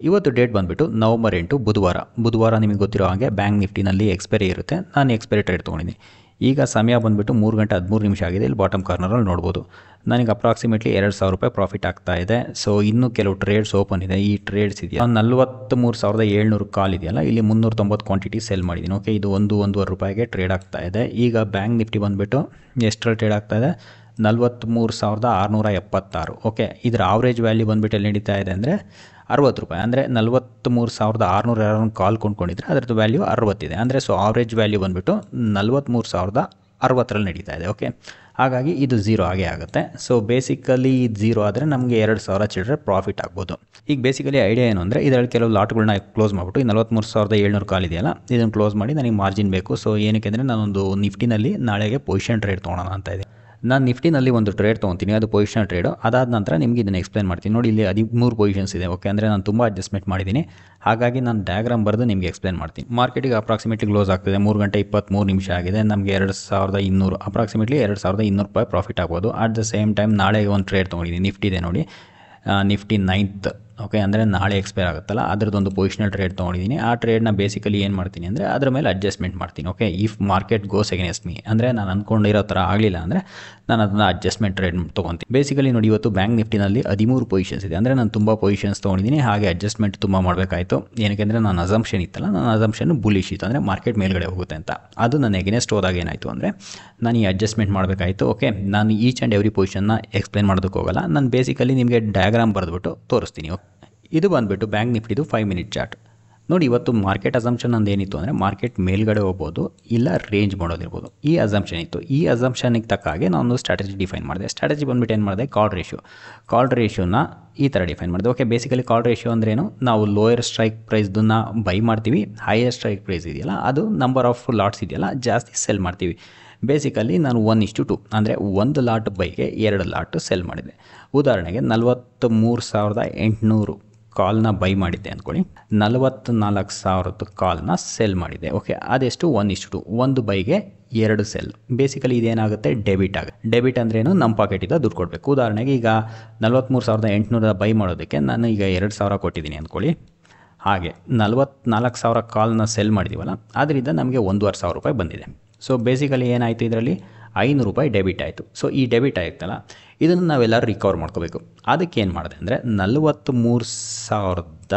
ಇವತ್ತು ಡೇಟ್ ಬಂದುಬಿಟ್ಟು ನವಂಬರ್ ಎಂಟು ಬುಧವಾರ ಬುಧವಾರ ನಿಮಗೆ ಗೊತ್ತಿರೋ ಹಾಗೆ ಬ್ಯಾಂಕ್ ನಿಫ್ಟಿನಲ್ಲಿ ಎಕ್ಸ್ಪೈರಿ ಇರುತ್ತೆ ನಾನು ಎಕ್ಸ್ಪೈರಿ ಟ್ರೇಡ್ ತೊಗೊಂಡಿದ್ದೀನಿ ಈಗ ಸಮಯ ಬಂದುಬಿಟ್ಟು ಮೂರು ಗಂಟೆ ಹದಿಮೂರು ನಿಮಿಷ ಆಗಿದೆ ಇಲ್ಲಿ ಬಾಟಮ್ ಕಾರ್ನರಲ್ಲಿ ನೋಡ್ಬೋದು ನನಗೆ ಅಪ್ರಾಕ್ಸಿಮೇಟ್ಲಿ ಎರಡು ಸಾವಿರ ರೂಪಾಯಿ ಪ್ರಾಫಿಟ್ ಆಗ್ತಾ ಇದೆ ಸೊ ಇನ್ನೂ ಕೆಲವು ಟ್ರೇಡ್ಸ್ ಓಪನ್ ಇದೆ ಈ ಟ್ರೇಡ್ಸ್ ಇದೆಯಾ ನಲ್ವತ್ತ್ಮೂರು ಸಾವಿರದ ಏಳ್ನೂರು ಕಾಲ್ ಇದೆಯಲ್ಲ ಇಲ್ಲಿ ಮುನ್ನೂರ ತೊಂಬತ್ತು ಕ್ವಾಂಟಿಟಿ ಸೆಲ್ ಮಾಡಿದ್ದೀನಿ ಓಕೆ ಇದು ಒಂದು ಒಂದೂವರೆ ರೂಪಾಯಿಗೆ ಟ್ರೇಡ್ ಆಗ್ತಾ ಇದೆ ಈಗ ಬ್ಯಾಂಕ್ ನಿಫ್ಟಿ ಬಂದುಬಿಟ್ಟು ಎಷ್ಟರಲ್ಲಿ ಟ್ರೇಡ್ ಆಗ್ತಾ ಇದೆ ನಲ್ವತ್ತ್ಮೂರು ಸಾವಿರದ ಆರುನೂರ ಎಪ್ಪತ್ತಾರು ಓಕೆ ಇದರ ಆವ್ರೇಜ್ ವ್ಯಾಲ್ಯೂ ಬಂದುಬಿಟ್ಟು ಎಲ್ಲಿ ನಡೀತಾ ಇದೆ ಅಂದರೆ ಅರವತ್ತು ರೂಪಾಯಿ ಅಂದರೆ ನಲ್ವತ್ತ್ಮೂರು ಸಾವಿರದ ಆರುನೂರ ಯಾರು ಕಾಲ್ ಕೊಂಡ್ಕೊಂಡಿದ್ರೆ ಅದರದ್ದು ವ್ಯಾಲ್ಯೂ ಅರವತ್ತಿದೆ ಅಂದರೆ ಸೊ ಆವ್ರೇಜ್ ವ್ಯಾಲ್ಯೂ ಬಂದುಬಿಟ್ಟು ನಲ್ವತ್ತ್ಮೂರು ಸಾವಿರದ ಅರವತ್ತರಲ್ಲಿ ನಡೀತಾ ಇದೆ ಓಕೆ ಹಾಗಾಗಿ ಇದು ಝೀರೋ ಆಗೇ ಆಗುತ್ತೆ ಸೊ ಬೇಸಿಕಲಿ ಇದು ಝೀರೋ ಆದರೆ ನಮಗೆ ಎರಡು ಸಾವಿರ ಚಿಲ್ಲರೆ ಪ್ರಾಫಿಟ್ ಆಗ್ಬೋದು ಈಗ ಬೇಸಿಕಲಿ ಐಡಿಯಾ ಏನು ಅಂದರೆ ಇದರಲ್ಲಿ ಕೆಲವು ಲಾಟ್ಗಳನ್ನ ಕ್ಲೋಸ್ ಮಾಡಿಬಿಟ್ಟು ಈ ನಲ್ವತ್ತ್ಮೂರು ಸಾವಿರದ ಏಳ್ನೂರು ಕಾಲ್ ಇದೆಯಲ್ಲ ಇದನ್ನು ಕ್ಲೋಸ್ ಮಾಡಿ ನನಗೆ ಮಾರ್ಜಿನ್ ಬೇಕು ಸೊ ಏನಕ್ಕೆ ಅಂದರೆ ನಾನೊಂದು ನಿಫ್ಟಿನಲ್ಲಿ ನಾಳೆಗೆ ಪೊಸಿಷನ್ ಟ್ರೇಡ್ ತೊಗೊಳೋಣ ಅಂತ ಇದೆ ನಾನು ನಿಫ್ಟಿನಲ್ಲಿ ಒಂದು ಟ್ರೇಡ್ ತೊಗೊತೀನಿ ಅದು ಪೊಸಿಷನ್ ಟ್ರೇಡು ಅದಾದ ನಂತರ ನಿಮಗೆ ಇದನ್ನು ಎಕ್ಸ್ಪ್ಲೇನ್ ಮಾಡ್ತೀನಿ ನೋಡಿ ಇಲ್ಲಿ ಹದಿಮೂರು ಪೊಸಿಷನ್ಸ್ ಇದೆ ಓಕೆ ಅಂದರೆ ನಾನು ತುಂಬ ಅಡ್ಜಸ್ಟ್ಮೆಂಟ್ ಮಾಡಿದ್ದೀನಿ ಹಾಗಾಗಿ ನಾನು ಡಯಾಗ್ರಾಮ್ ಬರೆದು ನಿಮಗೆ ಎಕ್ಸ್ಪ್ಲೇನ್ ಮಾಡ್ತೀನಿ ಮಾರ್ಕೆಟಿಗೆ ಅಪ್ರಾಕ್ಸಿಮೇಟ್ಲಿ ಕ್ಲೋಸ್ ಆಗ್ತಿದೆ ಮೂರು ಗಂಟೆ ಇಪ್ಪತ್ತ್ಮೂರು ನಿಮಿಷ ಆಗಿದೆ ನಮಗೆ ಎರಡು ಸಾವಿರದ ಇನ್ನೂರು ಅಪ್ರಾಕ್ಸಿಮೇಟ್ಲಿ ಎರಡು ಸಾವಿರದ ಇನ್ನೂರು ರೂಪಾಯಿ ಪ್ರಾಫಿಟ್ ಆಗ್ಬೋದು ಅಟ್ ದ ಸೇಮ್ ಟೈಮ್ ನಾಳೆ ಒಂದು ಟ್ರೇಡ್ ತೊಗೊಂಡಿದ್ದೀನಿ ನಿಫ್ಟಿ ಇದೆ ನೋಡಿ ನಿಫ್ಟಿ ನೈನ್ತ್ ಓಕೆ ಅಂದರೆ ನಾಳೆ ಎಕ್ಸ್ಪೈರ್ ಆಗುತ್ತಲ್ಲ ಅದರದ್ದೊಂದು ಪೊಸಿಷನಲ್ ಟ್ರೇಡ್ ತೊಗೊಂಡಿದ್ದೀನಿ ಆ ಟ್ರೇಡ್ನ ಬೇಸಿಕಲಿ ಏನು ಮಾಡ್ತೀನಿ ಅಂದರೆ ಅದ್ರ ಮೇಲೆ ಅಡ್ಜಸ್ಟ್ಮೆಂಟ್ ಮಾಡ್ತೀನಿ okay if market goes against me ಅಂದರೆ ನಾನು ಅಂದ್ಕೊಂಡಿರೋ ಥರ ಆಗಲಿಲ್ಲ ಅಂದರೆ ನಾನು ಅದನ್ನು ಅಡ್ಜಸ್ಟ್ಮೆಂಟ್ ಟ್ರೇಡ್ ತೊಗೊತೀನಿ ಬೇಸಿಕಲಿ ನೋಡಿ ಇವತ್ತು ಬ್ಯಾಂಕ್ ನಿಫ್ಟಿನಲ್ಲಿ ಹದಿಮೂರು ಪೊಸಿಷನ್ಸ್ ಇದೆ ಅಂದರೆ ನಾನು ತುಂಬ ಪೊಸಿಷನ್ಸ್ ತೊಗೊಂಡಿದ್ದೀನಿ ಹಾಗೆ ಅಡ್ಜಸ್ಟ್ಮೆಂಟ್ ತುಂಬ ಮಾಡಬೇಕಾಯಿತು ಏನಕ್ಕೆ ಅಂದರೆ ನನ್ನ ಅಸಂಪ್ಷನ್ ಇತ್ತಲ್ಲ ನನ್ನ ಅಸಂಪ್ಷನ್ ಬುಲಿಶ್ ಇತ್ತು ಅಂದರೆ ಮಾರ್ಕೆಟ್ ಮೇಲ್ಗಡೆ ಹೋಗುತ್ತೆ ಅಂತ ಅದು ನನ್ನ ಎಗೇನೆಸ್ಟ್ ಹೋದಾಗ ಏನಾಯಿತು ಅಂದರೆ ನಾನು ಈ ಅಡ್ಜಸ್ಟ್ಮೆಂಟ್ ಮಾಡಬೇಕಾಯಿತು ಓಕೆ ನಾನು ಈಚ್ ಆ್ಯಂಡ್ ಎವ್ರಿ ಪೊಸಿಷನ್ನ ಎಕ್ಸ್ಪ್ಲೇನ್ ಮಾಡೋದಕ್ಕೆ ಹೋಗಲ್ಲ ನಾನು ಬೇಸಿಕಲಿ ನಿಮಗೆ ಡಯಾಗ್ರಾಮ್ ಬರೆದ್ಬಿಟ್ಟು ತೋರಿಸ್ತೀನಿ ಇದು ಬಂದುಬಿಟ್ಟು ಬ್ಯಾಂಕ್ ನಿಫ್ಟಿದು ಫೈವ್ ಮಿನಿಟ್ ಚಾರ್ಟ್ ನೋಡಿ ಇವತ್ತು ಮಾರ್ಕೆಟ್ ಅಸಂಪ್ಷನ್ ನಂದು ಏನಿತ್ತು ಅಂದರೆ ಮಾರ್ಕೆಟ್ ಮೇಲ್ಗಡೆ ಹೋಗ್ಬೋದು ಇಲ್ಲ ರೇಂಜ್ ಮಾಡೋದಿರ್ಬೋದು ಈ ಅಸಂಪ್ಷನ್ ಇತ್ತು ಈ ಅಸಂಪ್ಷನಿಗೆ ತಕ್ಕ ಹಾಗೆ ನಾನೊಂದು ಸ್ಟ್ರಾಟಜಿ ಡಿಫೈನ್ ಮಾಡಿದೆ ಸ್ಟ್ರಾಟಜಿ ಬಂದುಬಿಟ್ಟು ಏನು ಮಾಡಿದೆ ಕಾಲ್ ರೇಷಿಯೋ ಕಾಲ್ ರೇಷಿಯೋನ ಈ ಥರ ಡಿಫೈನ್ ಮಾಡಿದೆ ಓಕೆ ಬೇಸಿಕಲಿ ಕಾಲ್ ರೇಷಿಯೋ ಅಂದ್ರೇನು ನಾವು ಲೋಯರ್ ಸ್ಟ್ರೈಕ್ ಪ್ರೈಸ್ದನ್ನ ಬೈ ಮಾಡ್ತೀವಿ ಹೈಯರ್ ಸ್ಟ್ರೈಕ್ ಪ್ರೈಸ್ ಇದೆಯಲ್ಲ ಅದು ನಂಬರ್ ಆಫ್ ಲಾಟ್ಸ್ ಇದೆಯಲ್ಲ ಜಾಸ್ತಿ ಸೆಲ್ ಮಾಡ್ತೀವಿ ಬೇಸಿಕಲಿ ನಾನು ಒನ್ ಇಷ್ಟು ಟು ಅಂದರೆ ಒಂದು ಲಾಟ್ ಬೈಗೆ ಎರಡು ಲಾಟ್ ಸೆಲ್ ಮಾಡಿದೆ ಉದಾಹರಣೆಗೆ ನಲ್ವತ್ತು ಮೂರು ಸಾವಿರದ ಎಂಟುನೂರು ಕಾಲ್ನ ಬೈ ಮಾಡಿದ್ದೆ ಅಂದ್ಕೊಳ್ಳಿ ನಲವತ್ತು ನಾಲ್ಕು ಸಾವಿರದ ಕಾಲ್ನ ಸೆಲ್ ಮಾಡಿದೆ ಓಕೆ ಅದೆಷ್ಟು ಒನ್ ಇಷ್ಟು ಟು ಒಂದು ಬೈಗೆ ಎರಡು ಸೆಲ್ ಬೇಸಿಕಲಿ ಇದೇನಾಗುತ್ತೆ ಡೆಬಿಟ್ ಆಗುತ್ತೆ ಡೆಬಿಟ್ ಅಂದ್ರೇನು ನಮ್ಮ ಪಾಕೆಟಿಂದ ದುಡ್ಡು ಕೊಡಬೇಕು ಉದಾಹರಣೆಗೆ ಈಗ ನಲ್ವತ್ತ್ಮೂರು ಸಾವಿರದ ಎಂಟುನೂರ ಬೈ ಮಾಡೋದಕ್ಕೆ ನಾನು ಈಗ ಎರಡು ಸಾವಿರ ಕೊಟ್ಟಿದ್ದೀನಿ ಅಂದ್ಕೊಳ್ಳಿ ಹಾಗೆ ನಲ್ವತ್ನಾಲ್ಕು ಸಾವಿರ ಕಾಲ್ನ ಸೆಲ್ ಮಾಡಿದ್ದೀವಲ್ಲ ಅದರಿಂದ ನಮಗೆ ಒಂದೂವರೆ ಸಾವಿರ ರೂಪಾಯಿ ಬಂದಿದೆ ಸೊ ಬೇಸಿಕಲಿ ಏನಾಯಿತು ಇದರಲ್ಲಿ ಐನೂರು ರೂಪಾಯಿ ಡೆಬಿಟ್ ಆಯಿತು ಸೊ ಈ ಡೆಬಿಟ್ ಆಯ್ತಲ್ಲ ಇದನ್ನು ನಾವೆಲ್ಲರೂ ರಿಕವರ್ ಮಾಡ್ಕೋಬೇಕು ಅದಕ್ಕೆ ಏನು ಮಾಡಿದೆ ಅಂದರೆ ನಲವತ್ತ್ಮೂರು ಸಾವಿರದ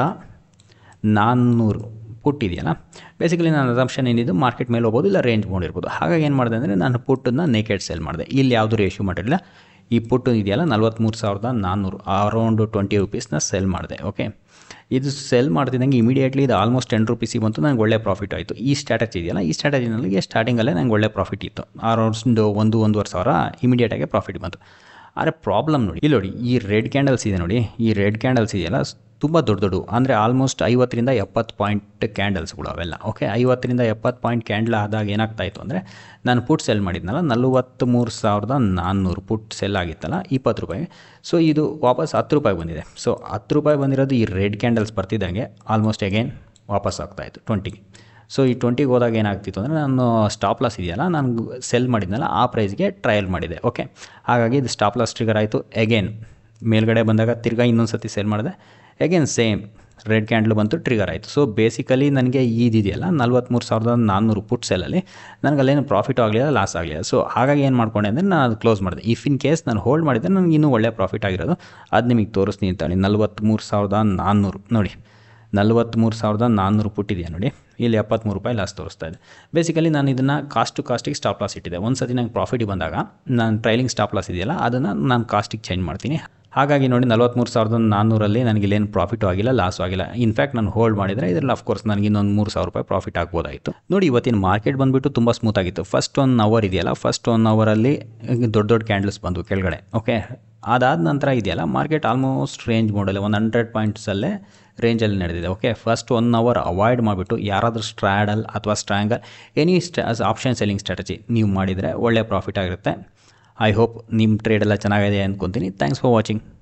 ನಾನ್ನೂರು ಪುಟ್ ಇದೆಯಲ್ಲ ಬೇಸಿಕಲಿ ನನ್ನ ಅಸಂಪ್ಷನ್ ಏನಿದ್ದು ಮಾರ್ಕೆಟ್ ಮೇಲೆ ಹೋಗ್ಬೋದು ಇಲ್ಲ ರೇಂಜ್ ಮಾಡಿರ್ಬೋದು ಹಾಗಾಗಿ ಏನು ಮಾಡಿದೆ ಅಂದರೆ ನಾನು ಪುಟ್ಟನ್ನು ನೇಕೆಡ್ ಸೆಲ್ ಮಾಡಿದೆ ಇಲ್ಲಿ ಯಾವುದು ರೇಷಿಯೋ ಮಾಡಿರಲಿಲ್ಲ ಈ ಪುಟ್ಟು ಇದೆಯಲ್ಲ ನಲ್ವತ್ತ್ಮೂರು ಸಾವಿರದ ನಾನ್ನೂರು ಅರೌಂಡ್ ಟ್ವೆಂಟಿ ರುಪೀಸ್ನ ಸೆಲ್ ಮಾಡಿದೆ ಓಕೆ ಇದು ಸೆಲ್ ಮಾಡ್ತಿದ್ದಂಗೆ ಇಮಿಡಿಯೇಟ್ಲಿ ಇದು ಆಲ್ಮೋಸ್ಟ್ ಟೆನ್ ರುಪೀಸಿಗೆ ಬಂತು ನನಗೆ ಒಳ್ಳೆ ಪ್ರಾಫಿಟ್ ಆಯಿತು ಈ ಸ್ಟ್ರಾಟಜಿ ಇದೆಯಲ್ಲ ಈ ಸ್ಟ್ರಾಟಜಿನಲ್ಲಿ ಸ್ಟಾರ್ಟಿಂಗಲ್ಲೇ ನಂಗೆ ಒಳ್ಳೆ ಪ್ರಾಫಿಟ್ ಇತ್ತು ಅರೌಂಡ್ ಒಂದು ಒಂದೂವರೆ ಸಾವಿರ ಇಮಿಡಿಯೇಟಾಗಿ ಪ್ರಾಫಿಟ್ ಬಂತು ಆದರೆ ಪ್ರಾಬ್ಲಮ್ ನೋಡಿ ಇಲ್ಲಿ ನೋಡಿ ಈ ರೆಡ್ ಕ್ಯಾಂಡಲ್ಸ್ ಇದೆ ನೋಡಿ ಈ ರೆಡ್ ಕ್ಯಾಂಡಲ್ಸ್ ಇದೆಯಲ್ಲ ತುಂಬ ದೊಡ್ಡ ದೊಡ್ಡ ಅಂದರೆ ಆಲ್ಮೋಸ್ಟ್ ಐವತ್ತರಿಂದ ಎಪ್ಪತ್ತು ಪಾಯಿಂಟ್ ಕ್ಯಾಂಡಲ್ಸ್ಗಳು ಅವೆಲ್ಲ ಓಕೆ ಐವತ್ತರಿಂದ ಎಪ್ಪತ್ತು ಪಾಯಿಂಟ್ ಕ್ಯಾಂಡಲ್ ಆದಾಗ ಏನಾಗ್ತಾಯಿತ್ತು ಅಂದರೆ ನಾನು ಪುಟ್ ಸೆಲ್ ಮಾಡಿದ್ನಲ್ಲ ನಲ್ವತ್ತ್ಮೂರು ಸಾವಿರದ ನಾನ್ನೂರು ಪುಟ್ ಸೆಲ್ ಆಗಿತ್ತಲ್ಲ ಇಪ್ಪತ್ತು ರೂಪಾಯಿ ಸೊ ಇದು ವಾಪಸ್ ಹತ್ತು ರೂಪಾಯಿ ಬಂದಿದೆ ಸೊ ಹತ್ತು ರೂಪಾಯಿ ಬಂದಿರೋದು ಈ ರೆಡ್ ಕ್ಯಾಂಡಲ್ಸ್ ಬರ್ತಿದ್ದಂಗೆ ಆಲ್ಮೋಸ್ಟ್ ಅಗೇನ್ ವಾಪಸ್ ಆಗ್ತಾಯಿತ್ತು ಟ್ವೆಂಟಿಗೆ ಸೊ ಈ ಟ್ವೆಂಟಿಗೆ ಹೋದಾಗ ಏನಾಗ್ತಿತ್ತು ಅಂದರೆ ನಾನು ಸ್ಟಾಪ್ ಲಾಸ್ ಇದೆಯಲ್ಲ ನಾನು ಸೆಲ್ ಮಾಡಿದ್ನಲ್ಲ ಆ ಪ್ರೈಸ್ಗೆ ಟ್ರಯಲ್ ಮಾಡಿದೆ ಓಕೆ ಹಾಗಾಗಿ ಇದು ಸ್ಟಾಪ್ ಲಾಸ್ ಟ್ರಿಗರ್ ಆಯಿತು ಎಗೇನ್ ಮೇಲ್ಗಡೆ ಬಂದಾಗ ತಿರ್ಗಾ ಇನ್ನೊಂದು ಸತಿ ಸೆಲ್ ಮಾಡಿದೆ ಎಗೇನ್ ಸೇಮ್ ರೆಡ್ ಕ್ಯಾಂಡ್ಲು ಬಂತು ಟ್ರಿಗರ್ ಆಯಿತು ಸೊ ಬೇಸಿಕಲಿ ನನಗೆ ಇದೆಯಲ್ಲ ನಲ್ವತ್ತ್ಮೂರು ಸಾವಿರದ ನಾನ್ನೂರು ಪುಟ್ ಸೆಲ್ಲಲ್ಲಿ ನನಗೆ ಅಲ್ಲೇನು ಪ್ರಾಫಿಟ್ ಆಗಲಿಲ್ಲ ಲಾಸ್ ಆಗಲಿಲ್ಲ ಸೊ ಹಾಗಾಗಿ ಏನು ಮಾಡ್ಕೊಂಡೆ ಅಂದರೆ ನಾನು ಅದು ಕ್ಲೋಸ್ ಮಾಡಿದೆ ಇಫ್ ಇನ್ ಕೇಸ್ ನಾನು ಹೋಲ್ಡ್ ಮಾಡಿದರೆ ನನಗೆ ಇನ್ನೂ ಒಳ್ಳೆ ಪ್ರಾಫಿಟ್ ಆಗಿರೋದು ಅದು ನಿಮಗೆ ತೋರಿಸ್ತೀನಿ ಅಂತಾಳೆ ನಲ್ವತ್ತ್ಮೂರು ಸಾವಿರದ ನಾನ್ನೂರು ನೋಡಿ ನಲ್ವತ್ತ್ಮೂರು ಸಾವಿರದ ನಾನ್ನೂರು ಪುಟ್ಟಿದೆಯಾ ನೋಡಿ ಇಲ್ಲಿ ಎಪ್ಪತ್ತ್ಮೂರು ರೂಪಾಯಿ ಲಾಸ್ ತೋರಿಸ್ತಾ ಇದೆ ಬೇಸಿಕಲಿ ನಾನು ಇದನ್ನು ಕಾಸ್ಟ್ ಟು ಕಾಸ್ಟಿಗೆ ಸ್ಟಾಪ್ ಲಾಸ್ ಇಟ್ಟಿದ್ದೆ ಒಂದು ಸತಿ ನಂಗೆ ಪ್ರಾಫಿಟಿಗೆ ಬಂದಾಗ ನಾನು ಟ್ರೈಲಿಂಗ್ ಸ್ಟಾಪ್ ಲಾಸ್ ಇದೆಯಲ್ಲ ಅದನ್ನು ನಾನು ಕಾಸ್ಟಿಗೆ ಚೇಂಜ್ ಮಾಡ್ತೀನಿ ಹಾಗಾಗಿ ನೋಡಿ ನಲ್ವತ್ತ್ಮೂರು ಸಾವಿರದ ನಾನ್ನೂರಲ್ಲಿ ನನಗೆ ಇಲ್ಲೇನು ಪ್ರಾಫಿಟು ಆಗಿಲ್ಲ ಲಾಸು ಆಗಿಲ್ಲ ಇನ್ಫ್ಯಾಕ್ಟ್ ನಾನು ಹೋಲ್ಡ್ ಮಾಡಿದರೆ ಇದರಲ್ಲಿ ಅಫ್ಕೋರ್ಸ್ ನನಗೆ ಇನ್ನೊಂದು ಮೂರು ಸಾವಿರ ರೂಪಾಯಿ ಪ್ರಾಫಿಟ್ ಆಗ್ಬೋದಾಯಿತು ನೋಡಿ ಇವತ್ತಿನ ಮಾರ್ಕೆಟ್ ಬಂದುಬಿಟ್ಟು ತುಂಬ ಸ್ಮೂತ್ ಆಗಿತ್ತು ಫಸ್ಟ್ ಒನ್ ಅವರ್ ಇದೆಯಲ್ಲ ಫಸ್ಟ್ ಒನ್ ಅವರಲ್ಲಿ ದೊಡ್ಡ ದೊಡ್ಡ ಕ್ಯಾಂಡಲ್ಸ್ ಬಂದು ಕೆಳಗಡೆ ಓಕೆ ಅದಾದ ನಂತರ ಇದೆಯಲ್ಲ ಮಾರ್ಕೆಟ್ ಆಲ್ಮೋಸ್ಟ್ ರೇಂಜ್ ಮಾಡಲ್ಲ ಒಂದು ಹಂಡ್ರೆಡ್ ಪಾಯಿಂಟ್ಸಲ್ಲೇ ರೇಂಜಲ್ಲಿ ನಡೆದಿದೆ okay first one hour avoid ಮಾಡಿಬಿಟ್ಟು ಯಾರಾದರೂ ಸ್ಟ್ರಾಡಲ್ ಅಥವಾ ಸ್ಟ್ರಾಂಗಲ್ ಎನಿ ಸ್ಟ ಆಪ್ಷನ್ ಸೆಲ್ಲಿಂಗ್ ಸ್ಟ್ರಾಟಜಿ ನೀವು ಮಾಡಿದರೆ ಒಳ್ಳೆ ಪ್ರಾಫಿಟ್ ಆಗಿರುತ್ತೆ ಐ ಹೋಪ್ ನಿಮ್ಮ ಟ್ರೇಡ್ ಎಲ್ಲ ಚೆನ್ನಾಗಿದೆ ಅಂದ್ಕೊತೀನಿ ಥ್ಯಾಂಕ್ಸ್ ಫಾರ್ ವಾಚಿಂಗ್